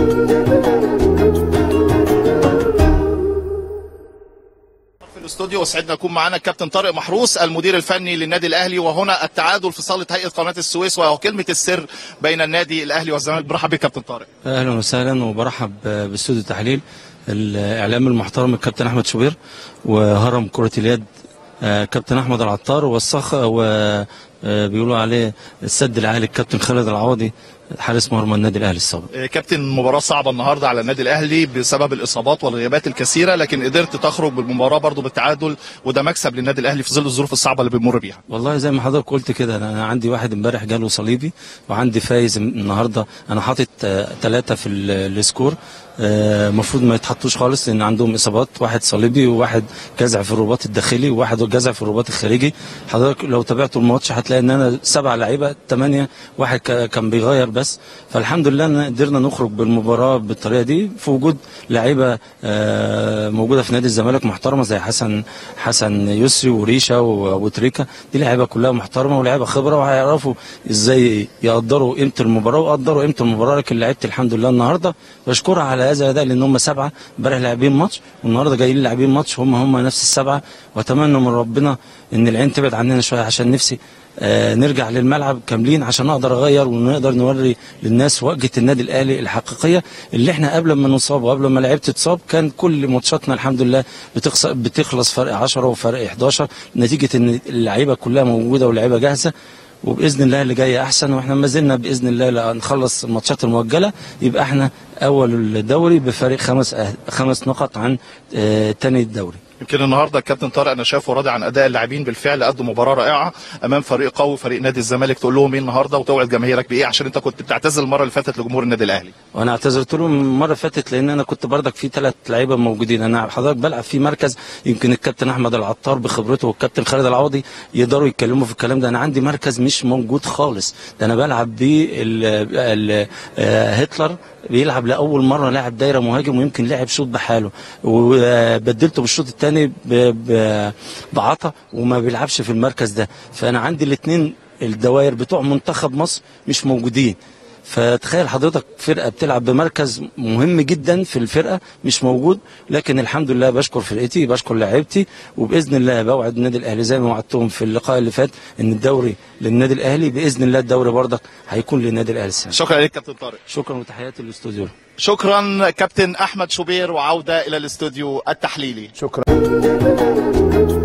في الاستوديو وسعدنا يكون معنا الكابتن طارق محروس المدير الفني للنادي الاهلي وهنا التعادل في صاله هيئه قناه السويس وهو كلمه السر بين النادي الاهلي والزمالك برحب بك كابتن طارق اهلا وسهلا وبرحب باستوديو التحليل الاعلام المحترم الكابتن احمد شوبير وهرم كره اليد آه، كابتن احمد العطار والصخ وبيقولوا عليه السد العالي الكابتن خالد العوضي حارس مرمى النادي الاهلي السابق آه، كابتن مباراة صعبة النهاردة على النادي الأهلي بسبب الإصابات والغيابات الكثيرة لكن قدرت تخرج بالمباراة برضو بالتعادل وده مكسب للنادي الأهلي في ظل الظروف الصعبة اللي بنمر بيها والله زي ما حضرتك قلت كده انا عندي واحد امبارح جاله صليبي وعندي فايز النهارده انا حاطط ثلاثه في ال- السكور المفروض ما يتحطوش خالص لان عندهم اصابات واحد صليبي وواحد جزع في الرباط الداخلي وواحد جزع في الرباط الخارجي حضرتك لو تابعتوا الماتش هتلاقي ان انا سبع لعيبه ثمانيه واحد ك- كان بيغير بس فالحمد لله ان قدرنا نخرج بالمباراه بالطريقه دي في وجود لعيبه آه، موجوده في نادي الزمالك محترمه زي حسن حسن يسري وريشه و- وتريكا دي لعيبه كلها محترمه ولاعيبه خبره وهيعرفوا ازاي يقدروا قيمه المباراه وقدروا قيمه المباراه لكن لعيبه الحمد لله النهارده بشكرها على هذا الاداء لان هم سبعه امبارح لاعبين ماتش والنهارده جايين لاعبين ماتش هم هم نفس السبعه واتمنى من ربنا ان العين تبعد عننا شويه عشان نفسي آه، نرجع للملعب كاملين عشان اقدر اغير ونقدر نوري للناس واجهه النادي الاهلي الحقيقيه اللي احنا قبل ما نصاب وقبل ما لعيبه تتصاب كان كل ماتشاتنا الحمد لله بتخص- بتخلص فرق 10 وفرق 11 نتيجه ان اللعيبه كلها موجوده واللعيبه جاهزه وباذن الله اللي جاي احسن واحنا ما زلنا باذن الله لا نخلص الماتشات المؤجله يبقى احنا اول الدوري بفارق خمس أه- خمس نقط عن آه، تاني الدوري يمكن النهارده الكابتن طارق انا شايفه راضي عن اداء اللاعبين بالفعل قدوا مباراه رائعه امام فريق قوي فريق نادي الزمالك تقول لهم ايه النهارده وتوعد جماهيرك بايه عشان انت كنت بتعتذر المره اللي فاتت لجمهور النادي الاهلي وانا اعتذرت لهم المره اللي فاتت لان انا كنت بردك في ثلاث لعيبه موجودين انا حضرتك بلعب في مركز يمكن الكابتن احمد العطار بخبرته والكابتن خالد العوضي يقدروا يتكلموا في الكلام ده انا عندي مركز مش موجود خالص ده انا بلعب هتلر بيلعب لاول مره لاعب دايره مهاجم ويمكن لعب شوط بحاله وبدلته بالشوط الثاني بعطا وما بيلعبش في المركز ده فانا عندي الاثنين الدوائر بتوع منتخب مصر مش موجودين فتخيل حضرتك فرقه بتلعب بمركز مهم جدا في الفرقه مش موجود لكن الحمد لله بشكر فرقتي بشكر لاعيبتي وباذن الله بوعد النادي الاهلي زي ما وعدتهم في اللقاء اللي فات ان الدوري للنادي الاهلي باذن الله الدوري برضك هيكون للنادي الاهلي السنه شكرا لك كابتن طارق شكرا وتحياتي للاستوديو شكرا كابتن احمد شوبير وعوده الى الاستوديو التحليلي شكرا